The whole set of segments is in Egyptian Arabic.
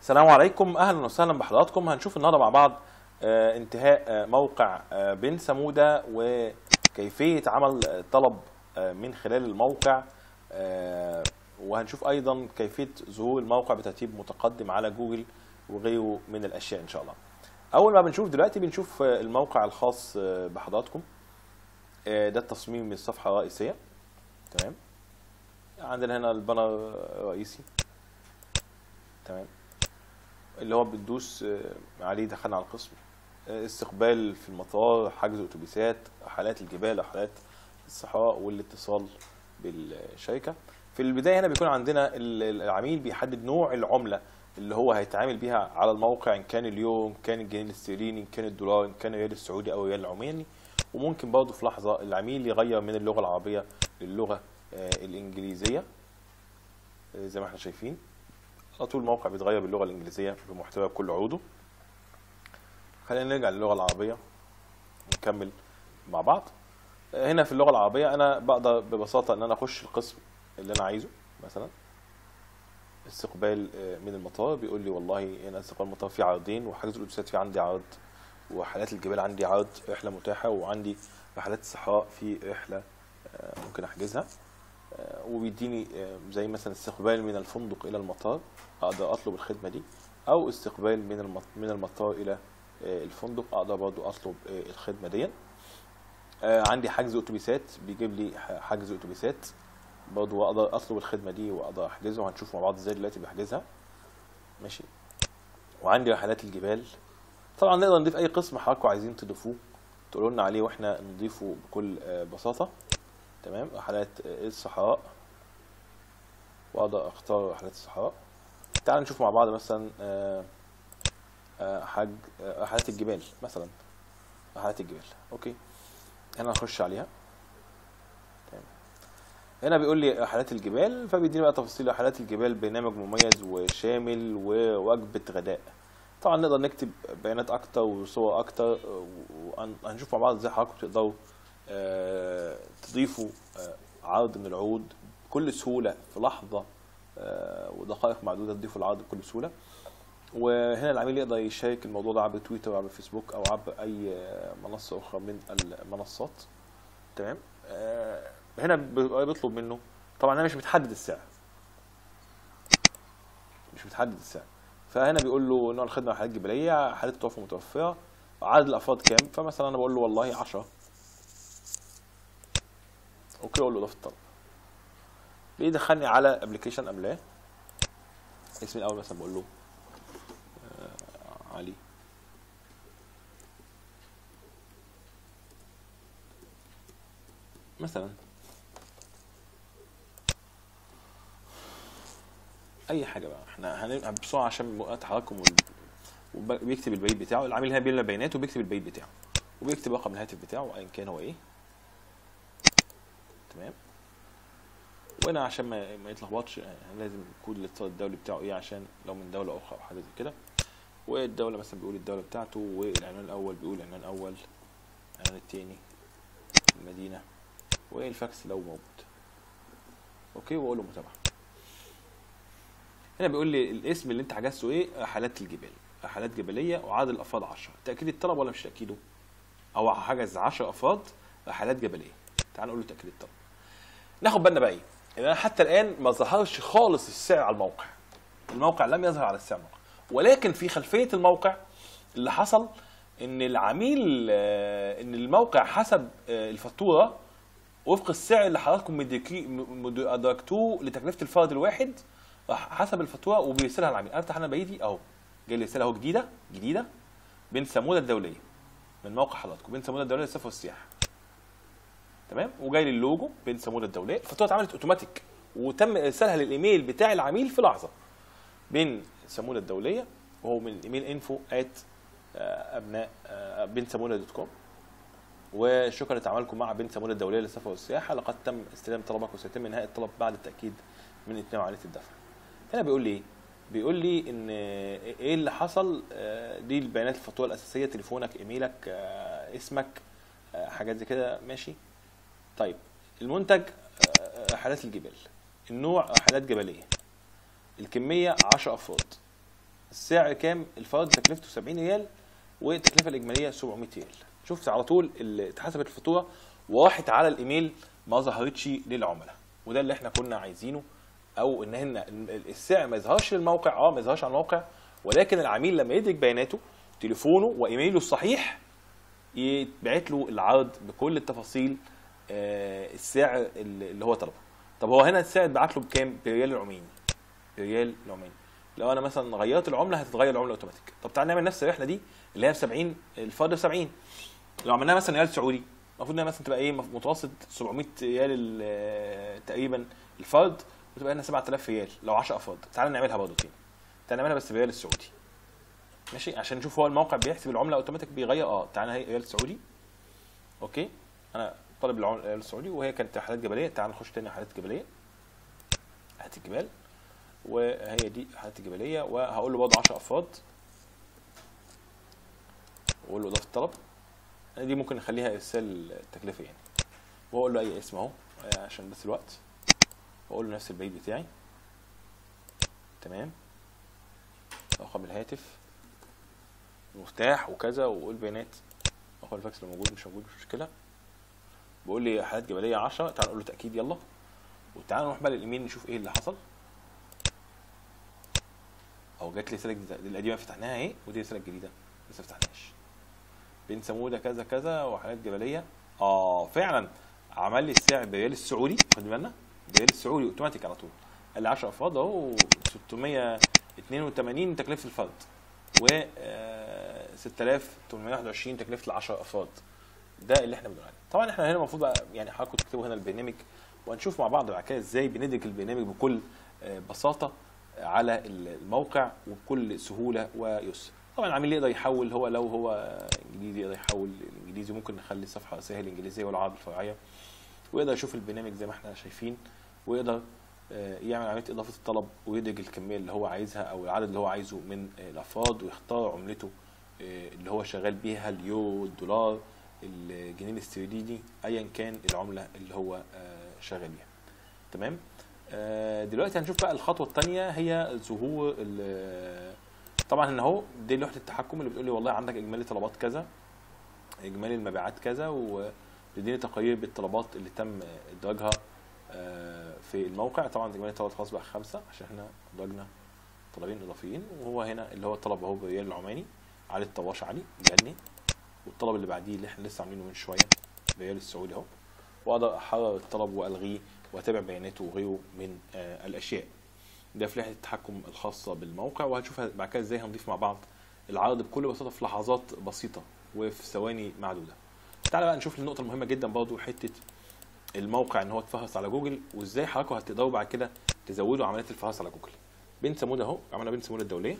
السلام عليكم اهلا وسهلا بحضراتكم هنشوف النهارده مع بعض آه، انتهاء آه، موقع آه، بن سموده وكيفيه عمل آه، طلب آه، من خلال الموقع آه، وهنشوف ايضا كيفيه ظهور الموقع بترتيب متقدم على جوجل وغيره من الاشياء ان شاء الله اول ما بنشوف دلوقتي بنشوف آه، الموقع الخاص آه، بحضراتكم آه، ده التصميم من الصفحه الرئيسيه تمام عندنا هنا البانر الرئيسي تمام اللي هو بتدوس آه، عليه دخلنا على القسم آه، استقبال في المطار حجز اتوبيسات رحلات الجبال رحلات الصحراء والاتصال بالشركه في البدايه هنا بيكون عندنا ال- العميل بيحدد نوع العمله اللي هو هيتعامل بيها على الموقع ان كان اليوم كان الجنيه الاسترليني ان كان الدولار ان كان الريال السعودي او الريال العماني وممكن برضه في لحظه العميل يغير من اللغه العربيه للغه آه، الانجليزيه آه، زي ما احنا شايفين على طول الموقع بيتغير باللغه الانجليزيه بمحتوى كل عروضه خلينا نرجع للغه العربيه ونكمل مع بعض هنا في اللغه العربيه انا بقدر ببساطه ان انا اخش القسم اللي انا عايزه مثلا استقبال آه، من المطار بيقول لي والله هنا استقبال المطار فيه عرضين وحجز الاتوبيسات في عندي عرض وحالات الجبال عندي عرض رحله متاحه وعندي رحلات الصحراء في رحله آه، ممكن احجزها آه، وبيديني آه، زي مثلا استقبال من الفندق الى المطار اقدر اطلب الخدمه دي او استقبال من المط- من المطار الى آه، الفندق اقدر برضو اطلب آه، الخدمه دي آه، عندي حجز اتوبيسات بيجيب لي ح- حجز اتوبيسات برضو اقدر اطلب الخدمه دي واقدر احجزها وهنشوف مع بعض ازاي دلوقتي بحجزها ماشي وعندي رحلات الجبال طبعا نقدر نضيف اي قسم حضراتكم عايزين تضيفوه تقولوا لنا عليه واحنا نضيفه بكل آه، بساطه تمام رحلات آه، الصحراء واقدر اختار رحلات الصحراء تعال نشوف مع بعض مثلا آه، آه، حج آه، رحلات الجبال مثلا رحلات الجبال اوكي هنا نخش عليها تمام هنا بيقول لي رحلات الجبال فبيديني بقى تفاصيل رحلات الجبال برنامج مميز وشامل ووجبة غداء طبعا نقدر نكتب بيانات اكتر وصور اكتر وهنشوف مع بعض ازاي حضراتكم تقدروا آه، تضيفوا آه، عرض من العروض بكل سهولة في لحظة آه، ودقائق معدودة تضيفوا العرض بكل سهولة وهنا العميل يقدر يشارك الموضوع ده عبر تويتر وعبر فيسبوك او عبر اي آه، منصة اخرى من المنصات تمام آه، هنا بيبقى بيطلب منه طبعا انا مش متحدد السعر مش متحدد السعر فهنا بيقول له نوع الخدمه حالات جبليه حالات توفر متوفره عدد الافراد كام فمثلا انا بقول له والله 10 اوكي اقول له اضافه طلب بيدخلني على ابلكيشن ام لا اسمي الاول مثلا بقول له آه علي مثلا اي حاجه بقى احنا هنبقى بسرعه عشان وقت حضراتكم وال- وبيكتب البريد بتاعه العميل هنا بيملى بياناته وبيكتب البريد بتاعه وبيكتب رقم الهاتف بتاعه ايا كان هو ايه تمام وانا عشان ما, ما يتلخبطش يعني لازم كود الاتصال الدولي بتاعه ايه عشان لو من دوله اخرى او حاجه زي كده والدوله مثلا بيقول الدوله بتاعته والعنوان الاول بيقول العنوان الاول العنوان التاني المدينه والفاكس لو موجود اوكي واقول له متابعه هنا بيقول لي الاسم اللي انت حجزته ايه رحلات الجبال رحلات جبليه وعدد الافراد 10 تاكيد الطلب ولا مش تاكيده او حجز 10 افراد رحلات جبليه تعال نقول له تاكيد الطلب ناخد بالنا بقى ايه ان انا حتى الان ما ظهرش خالص السعر على الموقع الموقع لم يظهر على السعر الموقع. ولكن في خلفيه الموقع اللي حصل ان العميل آه، ان الموقع حسب آه، الفاتوره وفق السعر اللي حضراتكم مدركي- م- مد- ادركتوه لتكلفه الفرد الواحد راح حسب الفاتوره وبيرسلها للعميل افتح انا بايدي اهو جاي لي رساله اهو جديده جديده بين سموده الدوليه من موقع حضراتكم بين سموده الدوليه للسفر والسياحه تمام وجاي لي اللوجو بين سموده الدوليه الفاتوره اتعملت اوتوماتيك وتم ارسالها للايميل بتاع العميل في لحظه بين سموده الدوليه وهو من الايميل انفو ات ابناء آه، بن سموده دوت كوم وشكرا لتعاملكم مع بن سموده الدوليه للسفر والسياحه لقد تم استلام طلبك وسيتم انهاء الطلب بعد التاكيد من اتمام عمليه الدفع هنا بيقول لي ايه بيقول لي ان ايه اللي حصل آه، دي البيانات الفاتوره الاساسيه تليفونك ايميلك آه، اسمك آه، حاجات زي كده ماشي طيب المنتج آه، رحلات الجبال النوع رحلات جبليه الكميه 10 افراد السعر كام الفرد تكلفته 70 ريال والتكلفه الاجماليه 700 ريال شفت على طول اللي اتحسبت الفاتوره وراحت على الايميل ما ظهرتش للعملاء وده اللي احنا كنا عايزينه او ان هنا السعر ما يظهرش للموقع اه ما يظهرش على الموقع ولكن العميل لما يدرك بياناته تليفونه وايميله الصحيح يتبعت له العرض بكل التفاصيل آه، السعر اللي هو طلبه طب هو هنا السعر اتبعت له بكام بريال العماني بريال العماني لو انا مثلا غيرت العمله هتتغير العمله اوتوماتيك طب تعالى نعمل نفس الرحله دي اللي هي ب 70 الفرد ب 70 لو عملناها مثلا ريال سعودي المفروض انها مثلا تبقى ايه متوسط 700 ريال ال- تقريبا الفرد وتبقى هنا 7000 ريال لو 10 افراد تعالى نعملها برضه تاني تعالى نعملها بس بريال السعودي ماشي عشان نشوف هو الموقع بيحسب العمله اوتوماتيك بيغير اه تعالى هي ريال سعودي اوكي انا طالب العمله ريال سعودي وهي كانت حالات جبليه تعال نخش تاني حالات جبليه حالات الجبال وهي دي حالات الجبليه وهقول له برضه 10 افراد واقول له اضافه طلب دي ممكن نخليها ارسال التكلفه يعني واقول له اي اسم اهو عشان بس الوقت واقول له نفس البريد بتاعي تمام رقم الهاتف مفتاح وكذا واقول بيانات رقم الفاكس اللي موجود مش موجود مش مشكله بقول لي حالات جبليه 10 تعال نقول له تاكيد يلا وتعال نروح بقى للايميل نشوف ايه اللي حصل او جات لي رساله جديده دي القديمه فتحناها اهي ودي رساله جديده لسه فتحناش بين سموده كذا كذا وحالات جبليه اه فعلا عمل لي السعر بريال السعودي خد بالنا بريال السعودي اوتوماتيك على طول قال لي 10 افراد اهو 682 تكلفه الفرد و آه، 6821 تكلفه ال 10 افراد ده اللي احنا بنقول عليه طبعا احنا هنا المفروض بقى يعني حضراتكم تكتبوا هنا البرنامج وهنشوف مع بعض بعد كده ازاي بندرج البرنامج بكل آه، بساطه على الموقع وبكل سهوله ويسر طبعا العميل يقدر يحول هو لو هو انجليزي يقدر يحول الانجليزي ممكن نخلي الصفحه الرئيسيه الانجليزيه والعربي الفرعيه ويقدر يشوف البرنامج زي ما احنا شايفين ويقدر آه، يعمل عمليه اضافه الطلب ويدرج الكميه اللي هو عايزها او العدد اللي هو عايزه من آه، الافراد ويختار عملته آه، اللي هو شغال بيها اليورو الدولار الجنيه الاسترليني ايا كان العمله اللي هو آه، شغال بيها تمام آه، دلوقتي هنشوف بقى الخطوه الثانيه هي ظهور ال- طبعا هنا اهو دي لوحه التحكم اللي بتقول لي والله عندك اجمالي طلبات كذا اجمالي المبيعات كذا وبتديني تقارير بالطلبات اللي تم ادراجها آه، في الموقع طبعا اجمالي طلبات خلاص بقى خمسه عشان احنا ادرجنا طلبين اضافيين وهو هنا اللي هو الطلب اهو بريال العماني علي الطواش علي جني والطلب اللي بعديه اللي احنا لسه عاملينه من شويه ريال السعودي اهو واقدر احرر الطلب والغيه واتابع بياناته وغيره من آه، الاشياء ده في لائحه التحكم الخاصه بالموقع وهنشوف بعد كده ازاي هنضيف مع بعض العرض بكل بساطه في لحظات بسيطه وفي ثواني معدوده تعالى بقى نشوف النقطه المهمه جدا برضو حته الموقع ان هو اتفحص على جوجل وازاي حضراتكم هتقدروا بعد كده تزودوا عمليات الفحص على جوجل بنت سموده اهو عملنا بنت سموده الدوليه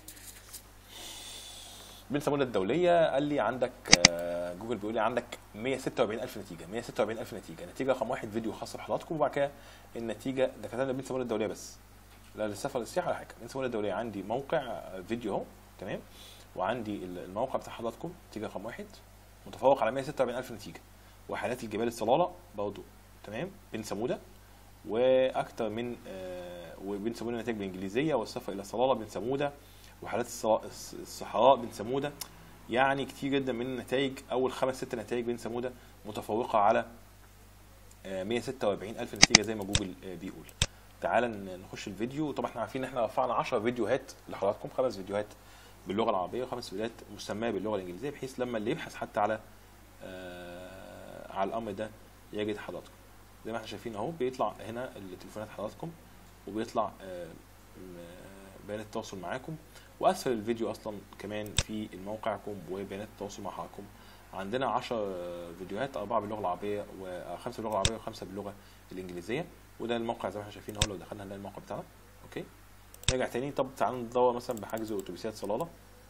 بنت سموده الدوليه قال لي عندك آه، جوجل بيقول لي عندك 146000 نتيجه 146000 نتيجه نتيجه رقم واحد فيديو خاص بحضراتكم وبعد كده النتيجه ده كتبنا بنت سموده الدوليه بس لا للسفر للسياحه ولا حاجه بنت سموده الدوليه عندي موقع آه، فيديو اهو تمام وعندي الموقع بتاع حضراتكم نتيجه رقم واحد متفوق على 146000 نتيجه وحالات الجبال الصلاله برضه تمام بن سموده واكثر من آه، وبن سموده نتائج بالانجليزيه والسفر الى صلاله بن سموده وحالات الصلا- الص- الصحراء بن سموده يعني كتير جدا من النتائج اول خمس ست نتائج بن سموده متفوقه على آه، 146 الف نتيجه زي ما جوجل آه، بيقول تعال ن- نخش الفيديو طبعا احنا عارفين ان احنا رفعنا 10 فيديوهات لحضراتكم خمس فيديوهات باللغه العربيه وخمس فيديوهات مسماه باللغه الانجليزيه بحيث لما اللي يبحث حتى على آه، على الامر ده يجد حضراتكم زي ما احنا شايفين اهو بيطلع هنا التليفونات حضراتكم وبيطلع آه، م- بيانات التواصل معاكم واسفل الفيديو اصلا كمان في موقعكم وبيانات التواصل مع حضراتكم عندنا 10 فيديوهات اربعه باللغه العربيه وخمسه باللغه العربيه وخمسه باللغه الانجليزيه وده الموقع زي ما احنا شايفين اهو لو دخلنا نلاقي الموقع بتاعنا اوكي نرجع تاني طب تعالوا ندور مثلا بحجز اتوبيسات صلاله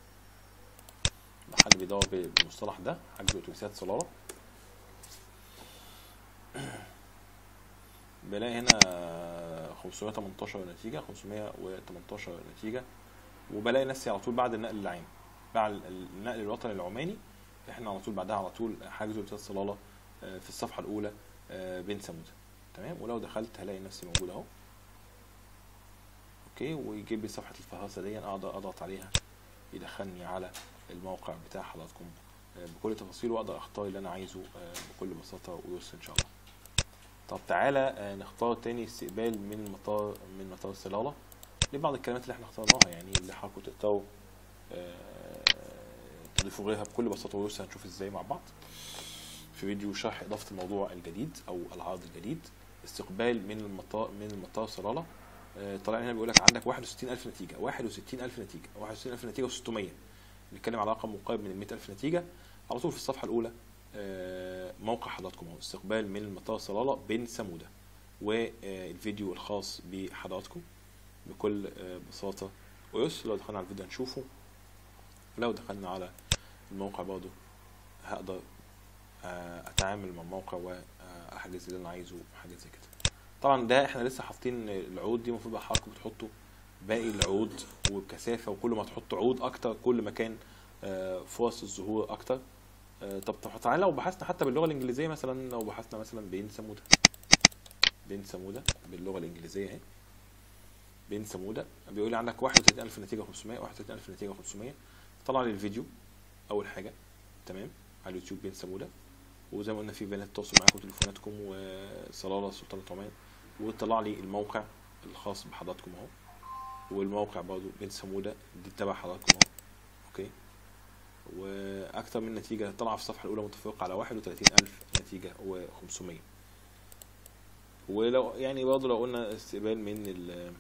حد بيدور بالمصطلح ده حجز اتوبيسات صلاله بلاقي هنا 518 نتيجة 518 نتيجة وبلاقي نفسي على طول بعد النقل العام بعد النقل الوطني العماني احنا على طول بعدها على طول حجز اتوبيسات صلالة آه، في الصفحة الأولى آه، بين سمودة تمام ولو دخلت هلاقي نفسي موجود اهو اوكي ويجيب لي صفحه الفهرسه دي اقدر اضغط عليها يدخلني على الموقع بتاع حضراتكم آه، بكل تفاصيله واقدر اختار اللي انا عايزه آه، بكل بساطه ويسر ان شاء الله طب تعالى آه، نختار تاني استقبال من مطار من مطار صلالة لبعض الكلمات اللي احنا اخترناها يعني اللي حضراتكم تقدروا آه، تضيفوا غيرها بكل بساطة ويسر هنشوف ازاي مع بعض في فيديو شرح إضافة الموضوع الجديد أو العرض الجديد استقبال من المطار من المطار صلالة آه، طالع هنا بيقول لك عندك 61000 نتيجة 61000 نتيجة 61000 نتيجة و600 بنتكلم على رقم مقارب من ال 100000 نتيجة على طول في الصفحة الأولى آه، موقع حضراتكم اهو استقبال من المطار صلالة بن سمودة والفيديو الخاص بحضراتكم بكل آه، بساطة ويسر لو دخلنا على الفيديو هنشوفه لو دخلنا على الموقع برضه هقدر آه، اتعامل مع الموقع واحجز اللي انا عايزه وحاجات زي كده طبعا ده احنا لسه حاطين العروض دي المفروض بقى حضراتكم بتحطوا باقي العروض وبكثافه وكل ما تحطوا عروض اكتر كل ما كان آه، فرص الظهور اكتر آه، طب طب تعالى لو بحثنا حتى باللغه الانجليزيه مثلا لو بحثنا مثلا بين سموده بين سموده باللغه الانجليزيه اهي بين سموده بيقول لي عندك 31000 نتيجه 500 31000 نتيجه 500 طلع لي الفيديو اول حاجه تمام على اليوتيوب بين سموده وزي ما قلنا في بيانات التواصل معاكم وتليفوناتكم وصلاله سلطنه عمان وطلع لي الموقع الخاص بحضراتكم اهو والموقع برضه بين سموده دي تبع حضراتكم اهو اوكي واكثر من نتيجه طلع في الصفحه الاولى متفوق على 31000 نتيجه و500 ولو يعني برضه لو قلنا استقبال من ال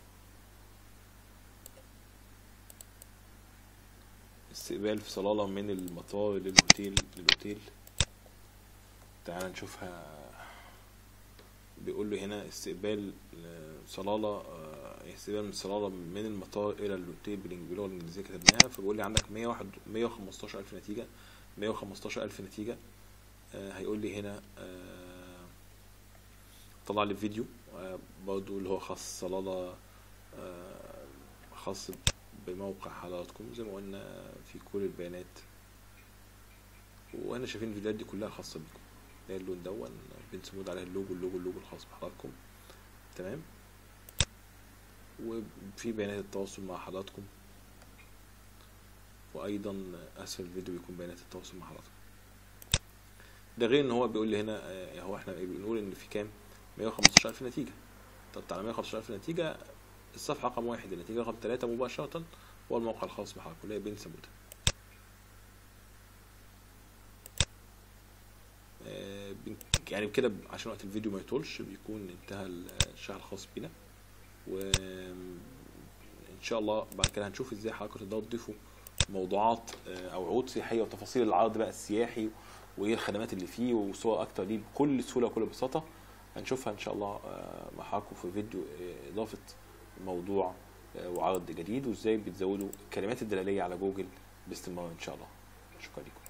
استقبال في صلالة من المطار للهوتيل للهوتيل تعال نشوفها بيقول له هنا استقبال آه، صلالة آه، استقبال من صلالة من المطار إلى الهوتيل بالإنج- باللغة الإنجليزية كتبناها فبيقول لي عندك 101 115 ألف نتيجة 115 ألف نتيجة آه، هيقول لي هنا آه، طلع لي فيديو آه، برضو اللي هو خاص صلالة آه، خاص بموقع حضراتكم زي ما قلنا في كل البيانات واحنا شايفين الفيديوهات دي كلها خاصة بيكم ده اللون دون بنسمود عليه اللوجو اللوجو اللوجو الخاص بحضراتكم تمام وفي بيانات التواصل مع حضراتكم وايضا اسفل الفيديو بيكون بيانات التواصل مع حضراتكم ده غير ان هو بيقول لي هنا آه، هو احنا بنقول ان في كام 115000 نتيجة طب على 115000 نتيجة الصفحة رقم واحد النتيجة رقم ثلاثة مباشرة هو الموقع الخاص بحضراتكم اللي هي بين سمودة آه، بن- يعني كده ب- عشان وقت الفيديو ما يطولش بيكون انتهى الشرح الخاص بينا وان شاء الله بعد كده هنشوف ازاي حضراتكم تقدروا تضيفوا موضوعات آه، او عروض سياحيه وتفاصيل العرض بقى السياحي وايه الخدمات اللي فيه وصور اكتر ليه بكل سهوله وكل بساطه هنشوفها ان شاء الله آه، مع حضراتكم في فيديو آه، اضافه موضوع آه، وعرض جديد وازاي بتزودوا الكلمات الدلاليه على جوجل باستمرار ان شاء الله شكرا لكم